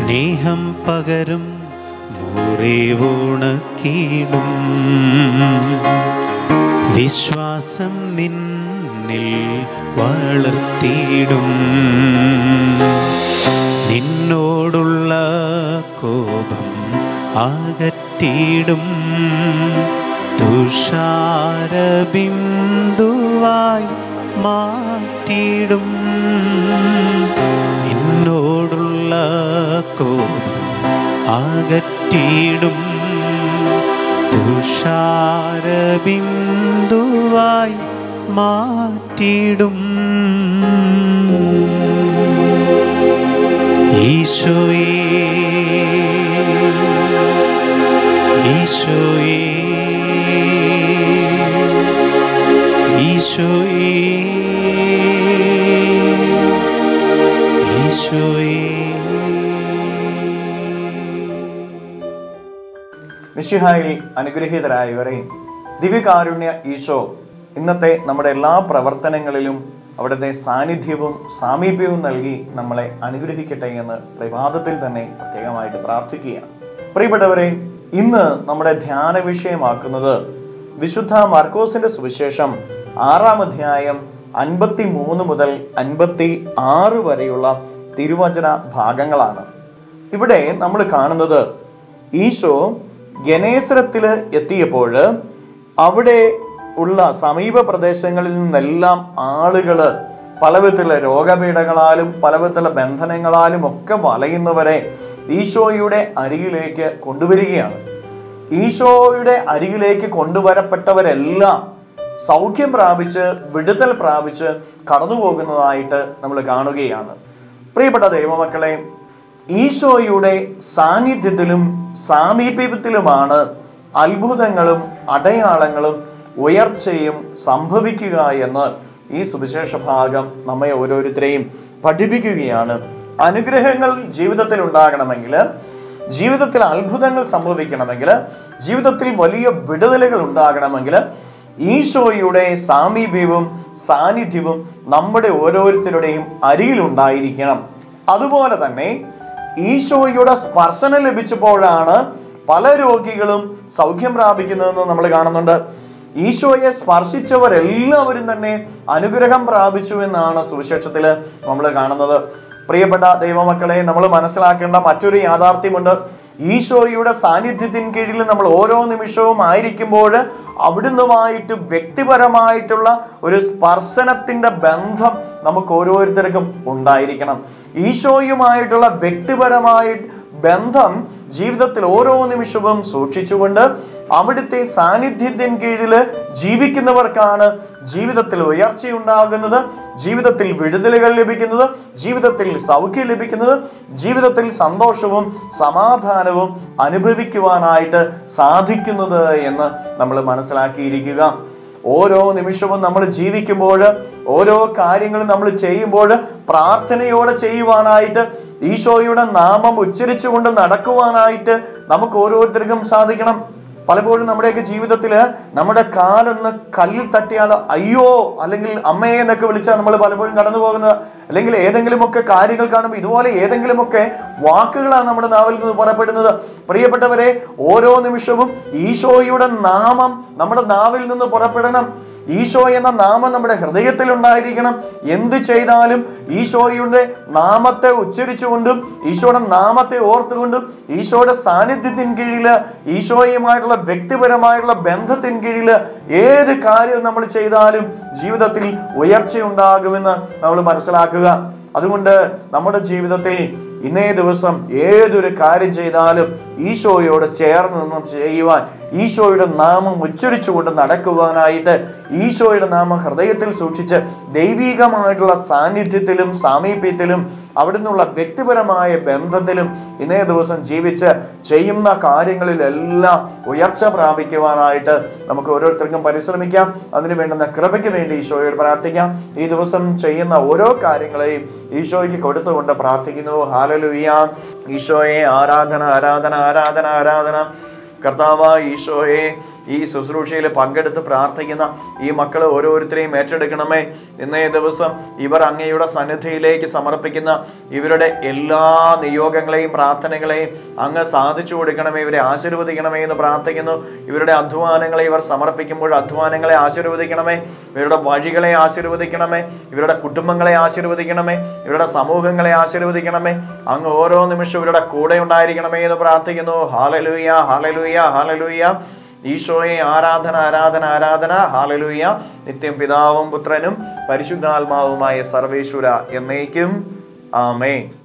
സ്നേഹം പകരും മുറിവുണക്കിടും വിശ്വാസം നിന്നിൽ വളർത്തിയിടും നിന്നോടുള്ള കോപം അകറ്റിയിടും തുഷാരബിന്ദുവായി മാറ്റിയിടും നിന്നോടുള്ള കോപം അകറ്റിയിടും തുഷാരബിന്ദുവായി മാറ്റിയിടും ഈശോയേ ഈശോയേ ഈശോയേ ഈശോയേ മിശിഹായിൽ അനുഗ്രഹീതരായവരെ ദിവ്യകാരുണ്യ ഈശോ ഇന്നത്തെ നമ്മുടെ എല്ലാ പ്രവർത്തനങ്ങളിലും അവിടുത്തെ സാന്നിധ്യവും സാമീപ്യവും നൽകി നമ്മളെ അനുഗ്രഹിക്കട്ടെ എന്ന് പ്രഭാതത്തിൽ തന്നെ പ്രത്യേകമായിട്ട് പ്രാർത്ഥിക്കുകയാണ് പ്രിയപ്പെട്ടവരെ ഇന്ന് നമ്മുടെ ധ്യാന വിഷയമാക്കുന്നത് വിശുദ്ധ മാർക്കോസിന്റെ സുവിശേഷം ആറാം അധ്യായം അൻപത്തി മൂന്ന് മുതൽ അൻപത്തി ആറ് വരെയുള്ള തിരുവചന ഭാഗങ്ങളാണ് ഇവിടെ നമ്മൾ കാണുന്നത് ഈശോ ഗനേസരത്തില് എത്തിയപ്പോൾ അവിടെ ഉള്ള സമീപ പ്രദേശങ്ങളിൽ നിന്നെല്ലാം ആളുകൾ പലവിധത്തിലുള്ള രോഗപീഠകളാലും പലവിധത്തിലുള്ള ബന്ധനങ്ങളാലും ഒക്കെ വലയുന്നവരെ ഈശോയുടെ അരികിലേക്ക് കൊണ്ടുവരികയാണ് ഈശോയുടെ അരികിലേക്ക് കൊണ്ടുവരപ്പെട്ടവരെല്ലാം സൗഖ്യം പ്രാപിച്ച് വിടുതൽ പ്രാപിച്ച് കടന്നു പോകുന്നതായിട്ട് നമ്മൾ കാണുകയാണ് പ്രിയപ്പെട്ട ദൈവമക്കളെ ഈശോയുടെ സാന്നിധ്യത്തിലും സാമീപ്യത്തിലുമാണ് അത്ഭുതങ്ങളും അടയാളങ്ങളും ഉയർച്ചയും സംഭവിക്കുക എന്ന് ഈ സുവിശേഷ ഭാഗം നമ്മെ ഓരോരുത്തരെയും പഠിപ്പിക്കുകയാണ് അനുഗ്രഹങ്ങൾ ജീവിതത്തിൽ ഉണ്ടാകണമെങ്കിൽ ജീവിതത്തിൽ അത്ഭുതങ്ങൾ സംഭവിക്കണമെങ്കിൽ ജീവിതത്തിൽ വലിയ വിടുതലുകൾ ഉണ്ടാകണമെങ്കിൽ ഈശോയുടെ സാമീപ്യവും സാന്നിധ്യവും നമ്മുടെ ഓരോരുത്തരുടെയും അരികിലുണ്ടായിരിക്കണം അതുപോലെ തന്നെ ഈശോയുടെ സ്പർശനം ലഭിച്ചപ്പോഴാണ് പല രോഗികളും സൗഖ്യം പ്രാപിക്കുന്നതെന്ന് നമ്മൾ കാണുന്നുണ്ട് ഈശോയെ സ്പർശിച്ചവരെല്ലാവരും തന്നെ അനുഗ്രഹം പ്രാപിച്ചു എന്നാണ് സുവിശേഷത്തിൽ നമ്മൾ കാണുന്നത് പ്രിയപ്പെട്ട ദൈവമക്കളെ നമ്മൾ മനസ്സിലാക്കേണ്ട മറ്റൊരു യാഥാർത്ഥ്യമുണ്ട് ഈശോയുടെ സാന്നിധ്യത്തിന് കീഴിൽ നമ്മൾ ഓരോ നിമിഷവും ആയിരിക്കുമ്പോൾ അവിടുന്നുമായിട്ട് വ്യക്തിപരമായിട്ടുള്ള ഒരു സ്പർശനത്തിന്റെ ബന്ധം നമുക്ക് ഓരോരുത്തർക്കും ഉണ്ടായിരിക്കണം ഈശോയുമായിട്ടുള്ള വ്യക്തിപരമായ ബന്ധം ജീവിതത്തിൽ ഓരോ നിമിഷവും സൂക്ഷിച്ചുകൊണ്ട് അവിടുത്തെ സാന്നിധ്യത്തിന് കീഴിൽ ജീവിക്കുന്നവർക്കാണ് ജീവിതത്തിൽ ഉയർച്ചയുണ്ടാകുന്നത് ജീവിതത്തിൽ വിടുതലുകൾ ലഭിക്കുന്നത് ജീവിതത്തിൽ സൗഖ്യം ലഭിക്കുന്നത് ജീവിതത്തിൽ സന്തോഷവും സമാധാനവും അനുഭവിക്കുവാനായിട്ട് സാധിക്കുന്നത് എന്ന് നമ്മൾ മനസ്സിലാക്കിയിരിക്കുക ഓരോ നിമിഷവും നമ്മൾ ജീവിക്കുമ്പോൾ ഓരോ കാര്യങ്ങളും നമ്മൾ ചെയ്യുമ്പോൾ പ്രാർത്ഥനയോടെ ചെയ്യുവാനായിട്ട് ഈശോയുടെ നാമം ഉച്ചരിച്ചുകൊണ്ട് നടക്കുവാനായിട്ട് നമുക്ക് ഓരോരുത്തർക്കും സാധിക്കണം പലപ്പോഴും നമ്മുടെയൊക്കെ ജീവിതത്തിൽ നമ്മുടെ കാലൊന്ന് കല്ലിൽ തട്ടിയാൽ അയ്യോ അല്ലെങ്കിൽ അമ്മയെ എന്നൊക്കെ വിളിച്ചാൽ നമ്മൾ പലപ്പോഴും കടന്നു പോകുന്നത് അല്ലെങ്കിൽ ഏതെങ്കിലുമൊക്കെ കാര്യങ്ങൾ കാണുമ്പോൾ ഇതുപോലെ ഏതെങ്കിലുമൊക്കെ വാക്കുകളാണ് നമ്മുടെ നാവിൽ നിന്ന് പുറപ്പെടുന്നത് പ്രിയപ്പെട്ടവരെ ഓരോ നിമിഷവും ഈശോയുടെ നാമം നമ്മുടെ നാവിൽ നിന്ന് പുറപ്പെടണം ഈശോ എന്ന നാമം നമ്മുടെ ഹൃദയത്തിൽ ഉണ്ടായിരിക്കണം എന്ത് ചെയ്താലും ഈശോയുടെ നാമത്തെ ഉച്ചരിച്ചുകൊണ്ടും ഈശോയുടെ നാമത്തെ ഓർത്തുകൊണ്ടും ഈശോയുടെ സാന്നിധ്യത്തിന് കീഴിൽ ഈശോയുമായിട്ടുള്ള വ്യക്തിപരമായിട്ടുള്ള ബന്ധത്തിന് കീഴിൽ ഏത് കാര്യം നമ്മൾ ചെയ്താലും ജീവിതത്തിൽ ഉയർച്ചയുണ്ടാകുമെന്ന് നമ്മൾ മനസ്സിലാക്കുക അതുകൊണ്ട് നമ്മുടെ ജീവിതത്തിൽ ഇന്നേ ദിവസം ഏതൊരു കാര്യം ചെയ്താലും ഈശോയോട് ചേർന്ന് നിന്ന് ചെയ്യുവാൻ ഈശോയുടെ നാമം ഉച്ചരിച്ചുകൊണ്ട് നടക്കുവാനായിട്ട് ഈശോയുടെ നാമം ഹൃദയത്തിൽ സൂക്ഷിച്ച് ദൈവികമായിട്ടുള്ള സാന്നിധ്യത്തിലും സാമീപ്യത്തിലും അവിടുന്നുള്ള വ്യക്തിപരമായ ബന്ധത്തിലും ഇന്നേ ദിവസം ജീവിച്ച് ചെയ്യുന്ന കാര്യങ്ങളിലെല്ലാം ഉയർച്ച പ്രാപിക്കുവാനായിട്ട് നമുക്ക് ഓരോരുത്തർക്കും പരിശ്രമിക്കാം അതിനു വേണ്ടുന്ന കൃപയ്ക്ക് വേണ്ടി ഈശോയോട് പ്രാർത്ഥിക്കാം ഈ ദിവസം ചെയ്യുന്ന ഓരോ കാര്യങ്ങളെയും ഈശോയ്ക്ക് കൊടുത്തുകൊണ്ട് പ്രാർത്ഥിക്കുന്നു ഹാലലുയ്യ ഈശോയെ ആരാധന ആരാധന ആരാധന ആരാധന കർത്താവായ ഈശോയെ ഈ ശുശ്രൂഷയിൽ പങ്കെടുത്ത് പ്രാർത്ഥിക്കുന്ന ഈ മക്കൾ ഓരോരുത്തരെയും ഏറ്റെടുക്കണമേ ഇന്നേ ദിവസം ഇവർ അങ്ങയുടെ സന്നിധിയിലേക്ക് സമർപ്പിക്കുന്ന ഇവരുടെ എല്ലാ നിയോഗങ്ങളെയും പ്രാർത്ഥനകളെയും അങ്ങ് സാധിച്ചു കൊടുക്കണമേ ഇവരെ ആശീർവദിക്കണമേ എന്ന് പ്രാർത്ഥിക്കുന്നു ഇവരുടെ അധ്വാനങ്ങളെ ഇവർ സമർപ്പിക്കുമ്പോൾ അധ്വാനങ്ങളെ ആശീർവദിക്കണമേ ഇവരുടെ വഴികളെ ആശീർവദിക്കണമേ ഇവരുടെ കുടുംബങ്ങളെ ആശീർവദിക്കണമേ ഇവരുടെ സമൂഹങ്ങളെ ആശീർവദിക്കണമേ അങ്ങ് ഓരോ നിമിഷവും ഇവരുടെ കൂടെ ഉണ്ടായിരിക്കണമേ എന്ന് പ്രാർത്ഥിക്കുന്നു ഹാലലൂയ ഹാലലൂയ ഹാലലൂയ ഈശോയെ ആരാധന ആരാധന ആരാധന ഹാലലൂയ നിത്യം പിതാവും പുത്രനും പരിശുദ്ധാത്മാവുമായ സർവേശ്വര എന്നേക്കും ആമേൻ